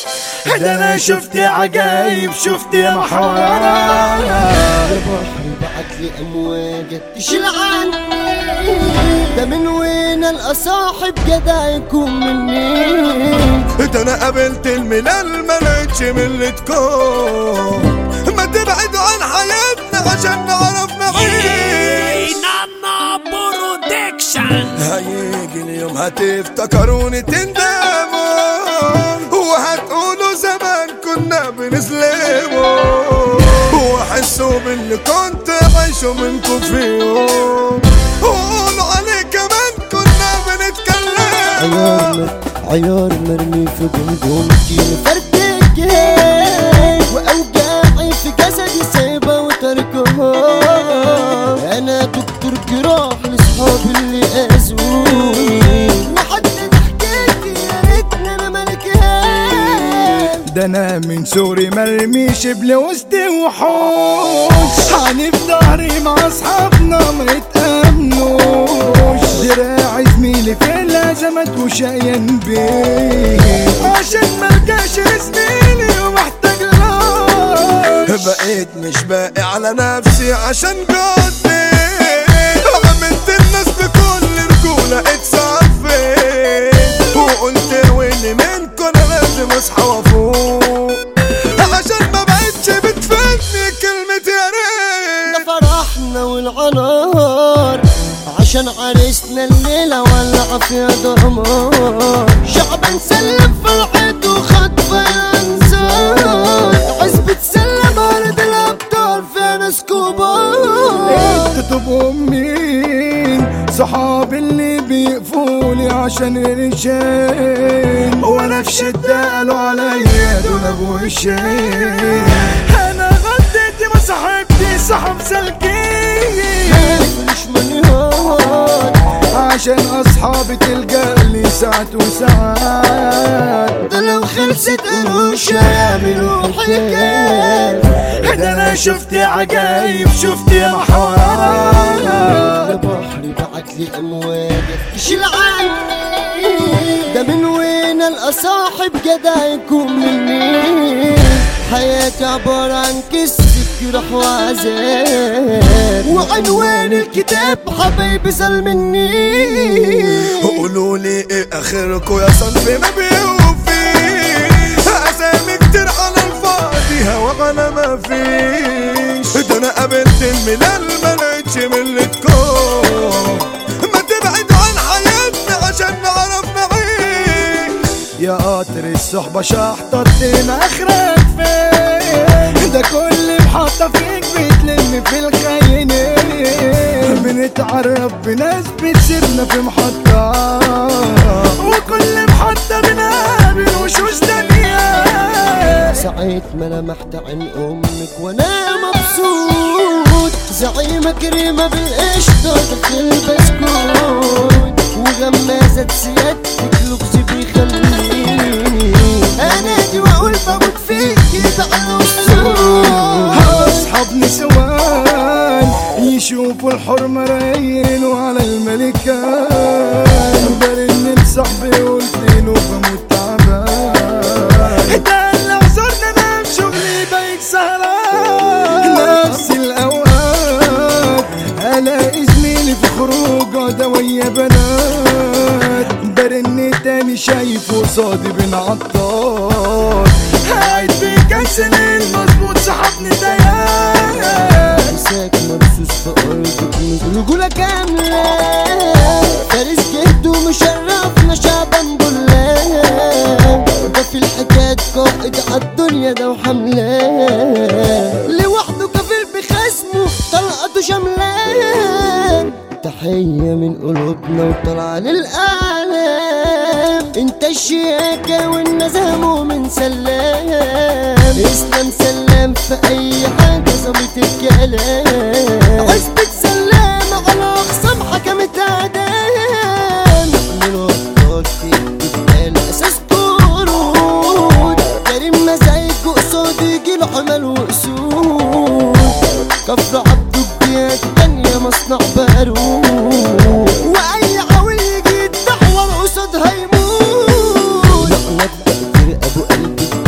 ده انا شفت عجايب شفت محارات البحر بعت لي امواجه تشيل عني ده من وين الاصاحب جدع يكون مني ده انا قابلت الملال ما لقيتش ملتكم ما تبعدوا عن حياتنا عشان نعرف نعيش نانا برودكشن هيجي اليوم هتفتكروني تندموا وهتقولوا زمان كنا بنسلموا وحسوا باللي كنت عايشه منكم في يوم وقولوا عليه كمان كنا بنتكلم عيار عيار مرمي في جمجمتي مفرتك واوجاعي في جسدي سايبه وتركها انا دكتور جراح لاصحابي اللي اذوني وحدد حكايتي يا ريتني انا ملكها ده انا من سوري مرمي شبل وسط وحوش حاني في ظهري مع اصحابنا ما يتامنوش دراعي زميلي في الازمات وشاين بيه عشان ملقاش زميلي ومحتاج له بقيت مش باقي على نفسي عشان قدي عملت الناس بكل رجولة اتصفيت وقلت ويلي منكم انا لازم اصحى وافوق عشان ما بقتش بتفيدني كلمة يا ريت ده فرحنا والعنار عشان عرسنا الليلة ولع فيها دمار شعب نسلم فرحته وخطف الانذار عزبة سلم ارض الابطال فيها ناس كبار انت تبقوا مين صحاب اللي بيقفولي عشان الرجال وانا في شدة قالوا عليا دول ابو الشيء انا غديتي ما صاحبتي صاحب سلكين مش منهار عشان اصحابي تلقى لي ساعات وساعات ده لو خلصت قروش هيعملوا حكاية ده انا شفت عجايب شفت محارات البحر بعت لي امواج تشيل عني ده من وين الاصاحب جدع يكون مني حياتي عبارة عن قصة جرح وعذاب وعنوان الكتاب حبايبي زل مني قولوا لي ايه اخركم يا صنف ما بيوفي اسامي كتير على الفاضي هوا انا ما فيش ده انا قابلت الملال ما لقيتش ملتكم ما تبعدوا عن حياتنا عشان نعرف نعيش يا قطر الصحبة شحطتنا اخرك فين ده كل محطة فيك بتلم في الخاينين بنتعرف بناس بتسيبنا في محطة وكل محطة بنقابل وشوش تانية ساعة ما لمحت عن امك وانا مبسوط زعيمة كريمة بالقشطة تحت البسكوت وغمازة سيادتك لغز بيخليني انادي واقول بموت فيكي بعد الصوت اصحاب نسوان يشوفوا الحرمة رايين وعلى الملكان برن لصاحبي قلت له بموت تعبان ده اللي عذرنا انا في شغلي بقيت سهران نفس الاوقات الاقي زميلي في خروجه ده ويا بنات برن تاني شايف قصادي بن عطار قاعد بيكسل المظبوط سحبني ديان مساك مرصوص في ارضك رجولة كاملة فارس جهد ومشرفنا شعبا بلاد ده في الحكايات قائد عالدنيا ده وحملاه لوحده كفيل بخصمه طلقته شملان تحية من قلوبنا وطلع للأعلام انت الشياكة والنزهة مؤمن سلام اسلام سلام في اي حاجة ظابط الكلام عزبة سلام على اخصام حكمت اعدام من وقتك تبقى اساس طرود كريم مزايج قصاد يجي العمل واسود كفر عبده الجهات تانية مصنع بارود واي عاول يجي يتدحور قصاد هيموت لعنة تقدير ابو قلبي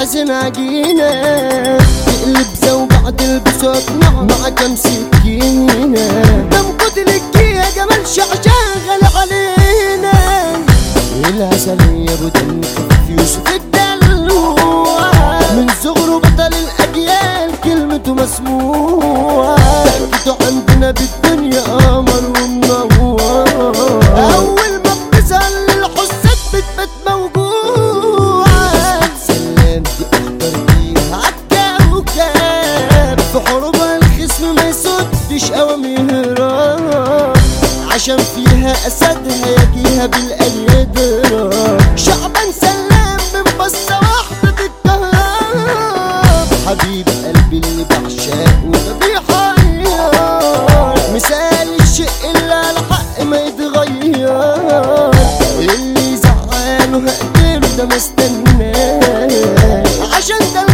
خزن عجينة تقلب زوجة البسوا اقنع مع كام سكينة دم قتل الجيه جمال شغال علينا العسلية ابو دم خفيف يوسف الدلوع من صغره بطل الاجيال كلمته مسموعة تأكيده عندنا بالدنيا قمر ومنور اول ما بتظهر للحسات بتبات موجوعة سلام دي اخطر فيها عالكوكب في حروبها الخصم ما يصدش قوام يهرب عشان فيها اسدها يجيها بالقيادرة شعبا سلام من بصة واحدة تتكهرب حبيب قلبي اللي بعشقه ده بيحير مثال الشيء اللي على حق ما يتغير اللي زعله هقتله ده ما استناه عشان ده